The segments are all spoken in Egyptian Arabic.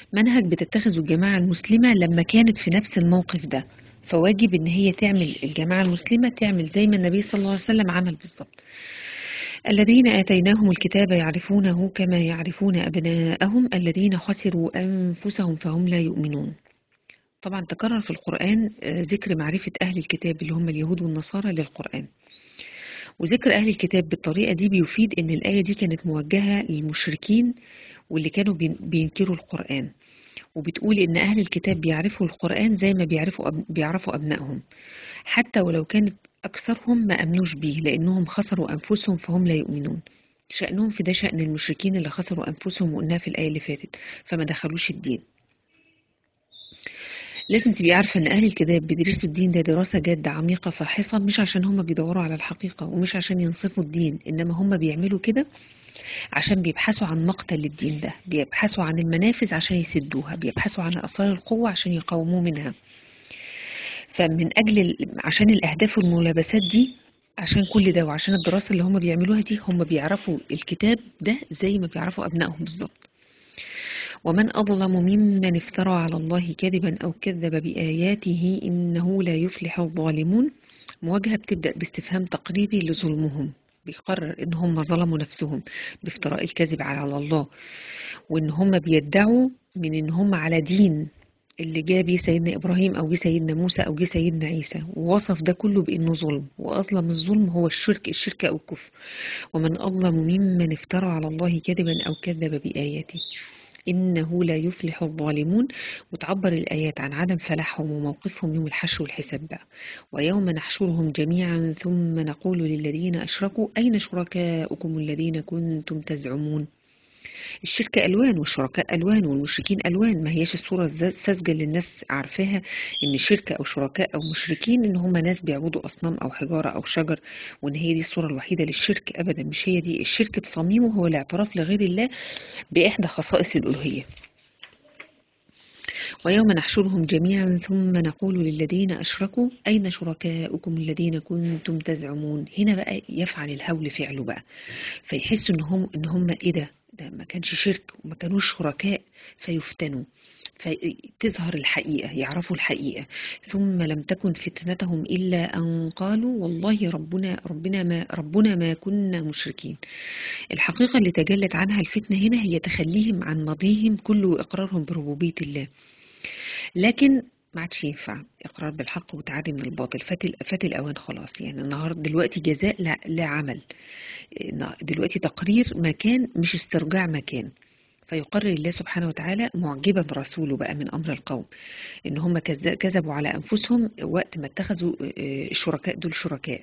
منهج بتتخذه الجماعة المسلمة لما كانت في نفس الموقف ده فواجب ان هي تعمل الجماعة المسلمة تعمل زي ما النبي صلى الله عليه وسلم عمل بالظبط الذين آتيناهم الكتاب يعرفونه كما يعرفون أبناءهم الذين خسروا أنفسهم فهم لا يؤمنون طبعا تكرر في القرآن ذكر معرفة أهل الكتاب اللي هم اليهود والنصارى للقرآن وذكر أهل الكتاب بالطريقة دي بيفيد إن الآية دي كانت موجهة للمشركين واللي كانوا بينكروا القرآن وبتقول إن أهل الكتاب بيعرفوا القرآن زي ما بيعرفوا أب... بيعرفوا أبنائهم حتى ولو كانت أكثرهم ما أمنوش بيه لأنهم خسروا أنفسهم فهم لا يؤمنون شأنهم في ده شأن المشركين اللي خسروا أنفسهم وقلناها في الآية اللي فاتت فما دخلوش الدين لازم تبقي عارفة إن أهل الكتاب بيدرسوا الدين ده دراسة جادة عميقة فاحصة مش عشان هم بيدوروا على الحقيقة ومش عشان ينصفوا الدين إنما هم بيعملوا كده عشان بيبحثوا عن مقتل للدين ده بيبحثوا عن المنافذ عشان يسدوها بيبحثوا عن أسرار القوة عشان يقاوموا منها فمن أجل عشان الأهداف والملابسات دي عشان كل ده وعشان الدراسة اللي هم بيعملوها دي هم بيعرفوا الكتاب ده زي ما بيعرفوا أبنائهم بالظبط ومن أظلم ممن افترى على الله كذبا أو كذب بآياته إنه لا يفلح الظالمون مواجهة بتبدأ باستفهام تقريري لظلمهم بيقرر إن هم ظلموا نفسهم بافتراء الكذب على الله وإن هم بيدعوا من إن هم على دين اللي جه بيه سيدنا إبراهيم أو جه سيدنا موسى أو جه سيدنا عيسى ووصف ده كله بإنه ظلم وأظلم الظلم هو الشرك الشرك أو الكفر ومن أظلم ممن افترى على الله كذبا أو كذب بآياته إنه لا يفلح الظالمون وتعبر الآيات عن عدم فلاحهم وموقفهم يوم الحشر والحساب بقى ويوم نحشرهم جميعا ثم نقول للذين أشركوا أين شركاؤكم الذين كنتم تزعمون الشركة ألوان والشركاء ألوان والمشركين ألوان ما هياش الصورة الساذجة اللي الناس عارفاها إن شركة أو شركاء أو مشركين إن هم ناس بيعبدوا أصنام أو حجارة أو شجر وإن هي دي الصورة الوحيدة للشرك أبدا مش هي دي الشرك بصميمه هو الاعتراف لغير الله بإحدى خصائص الألوهية ويوم نحشرهم جميعا ثم نقول للذين أشركوا أين شركاؤكم الذين كنتم تزعمون هنا بقى يفعل الهول فعله بقى فيحسوا إن هم إن هم إيه ده ده ما كانش شرك وما كانوش شركاء فيفتنوا فتظهر الحقيقة يعرفوا الحقيقة ثم لم تكن فتنتهم إلا أن قالوا والله ربنا ربنا ما ربنا ما كنا مشركين الحقيقة اللي تجلت عنها الفتنة هنا هي تخليهم عن ماضيهم كله وإقرارهم بربوبية الله لكن ما عادش ينفع اقرار بالحق وتعدي من الباطل فات فات الاوان خلاص يعني النهارده دلوقتي جزاء لا, لا عمل دلوقتي تقرير مكان مش استرجاع مكان فيقرر الله سبحانه وتعالى معجبا رسوله بقى من امر القوم ان هم كذبوا على انفسهم وقت ما اتخذوا الشركاء دول شركاء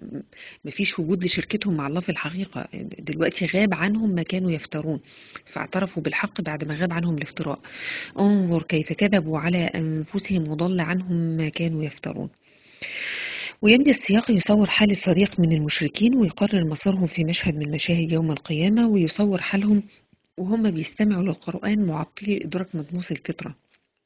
فمفيش وجود لشركتهم مع الله في الحقيقه دلوقتي غاب عنهم ما كانوا يفترون فاعترفوا بالحق بعد ما غاب عنهم الافتراء انظر كيف كذبوا على انفسهم وضل عنهم ما كانوا يفترون ويبدأ السياق يصور حال الفريق من المشركين ويقرر مصيرهم في مشهد من مشاهد يوم القيامة ويصور حالهم وهم بيستمعوا للقرآن معطلي إدراك مدموس الفطرة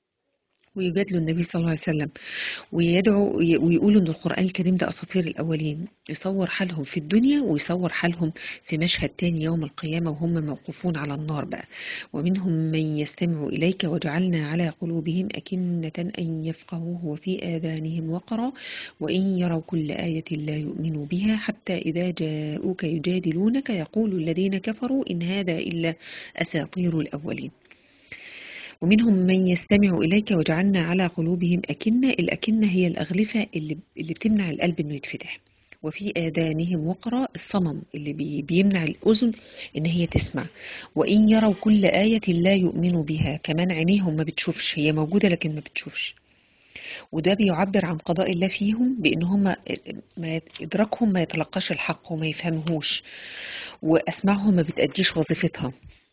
ويجادلوا النبي صلى الله عليه وسلم ويدعوا ويقولوا ان القرآن الكريم ده أساطير الأولين يصور حالهم في الدنيا ويصور حالهم في مشهد تاني يوم القيامة وهم موقوفون على النار بقى ومنهم من يستمع إليك وجعلنا على قلوبهم أكنة أن يفقهوه وفي آذانهم وقرا وإن يروا كل آية لا يؤمنوا بها حتى إذا جاءوك يجادلونك يقول الذين كفروا إن هذا إلا أساطير الأولين ومنهم من يستمع إليك وجعلنا على قلوبهم أكنة الأكنة هي الأغلفة اللي, اللي بتمنع القلب إنه يتفتح وفي آذانهم وقرا الصمم اللي بي بيمنع الأذن إن هي تسمع وإن يروا كل آية لا يؤمنوا بها كمان عينيهم ما بتشوفش هي موجودة لكن ما بتشوفش وده بيعبر عن قضاء الله فيهم بإن هم ما إدراكهم ما يتلقاش الحق وما يفهمهوش وأسمعهم ما بتأديش وظيفتها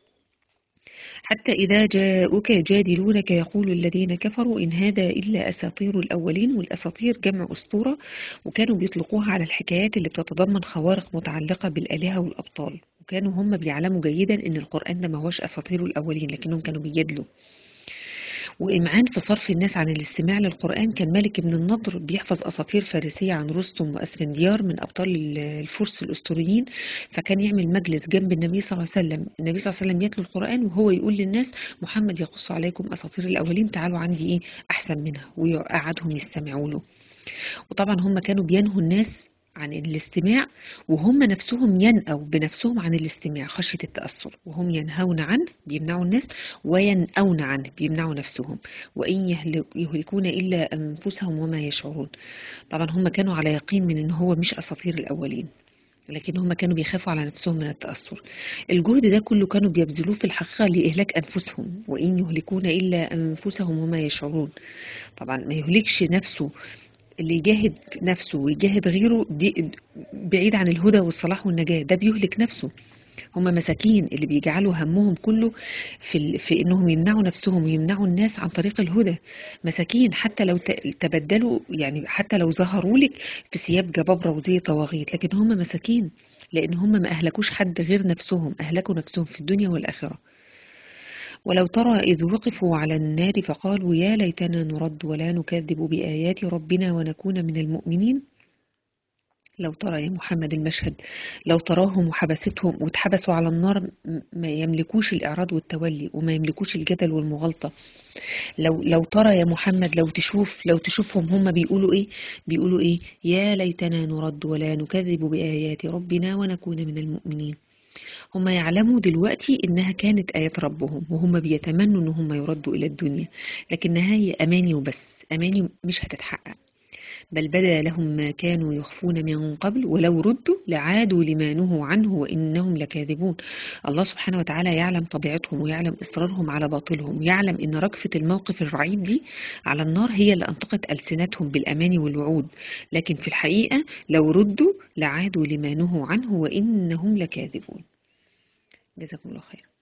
حتى إذا جاءوك يجادلونك يقول الذين كفروا إن هذا إلا أساطير الأولين والأساطير جمع أسطورة وكانوا بيطلقوها على الحكايات اللي بتتضمن خوارق متعلقة بالآلهة والأبطال وكانوا هم بيعلموا جيدا إن القرآن ده ما هوش أساطير الأولين لكنهم كانوا بيجادلوا وإمعان في صرف الناس عن الاستماع للقرآن كان مالك بن النضر بيحفظ أساطير فارسية عن رستم وأسفنديار من أبطال الفرس الأسطوريين فكان يعمل مجلس جنب النبي صلى الله عليه وسلم النبي صلى الله عليه وسلم يتلو القرآن وهو يقول للناس محمد يقص عليكم أساطير الأولين تعالوا عندي إيه أحسن منها ويقعدهم يستمعوا له وطبعا هم كانوا بينهوا الناس عن الاستماع وهم نفسهم ينأوا بنفسهم عن الاستماع خشية التأثر وهم ينهون عنه بيمنعوا الناس وينأون عنه بيمنعوا نفسهم وإن يهلكون إلا أنفسهم وما يشعرون طبعا هم كانوا على يقين من إن هو مش أساطير الأولين لكن هم كانوا بيخافوا على نفسهم من التأثر الجهد ده كله كانوا بيبذلوه في الحقيقة لإهلاك أنفسهم وإن يهلكون إلا أنفسهم وما يشعرون طبعا ما يهلكش نفسه اللي يجاهد نفسه ويجاهد غيره دي بعيد عن الهدى والصلاح والنجاة ده بيهلك نفسه هم مساكين اللي بيجعلوا همهم كله في, في انهم يمنعوا نفسهم ويمنعوا الناس عن طريق الهدى مساكين حتى لو تبدلوا يعني حتى لو ظهروا لك في ثياب جبابره وزي طواغيت لكن هم مساكين لان هم ما اهلكوش حد غير نفسهم اهلكوا نفسهم في الدنيا والاخره ولو ترى إذ وقفوا على النار فقالوا يا ليتنا نرد ولا نكذب بآيات ربنا ونكون من المؤمنين لو ترى يا محمد المشهد لو تراهم وحبستهم واتحبسوا على النار ما يملكوش الإعراض والتولي وما يملكوش الجدل والمغالطة لو لو ترى يا محمد لو تشوف لو تشوفهم هم بيقولوا ايه بيقولوا ايه يا ليتنا نرد ولا نكذب بآيات ربنا ونكون من المؤمنين هم يعلموا دلوقتي انها كانت ايات ربهم وهم بيتمنوا ان هم يردوا الى الدنيا لكنها هي اماني وبس اماني مش هتتحقق بل بدا لهم ما كانوا يخفون من قبل ولو ردوا لعادوا لما نهوا عنه وانهم لكاذبون الله سبحانه وتعالى يعلم طبيعتهم ويعلم اصرارهم على باطلهم ويعلم ان رجفه الموقف الرعيب دي على النار هي اللي انطقت السنتهم بالاماني والوعود لكن في الحقيقه لو ردوا لعادوا لما نهوا عنه وانهم لكاذبون جزاكم الله خير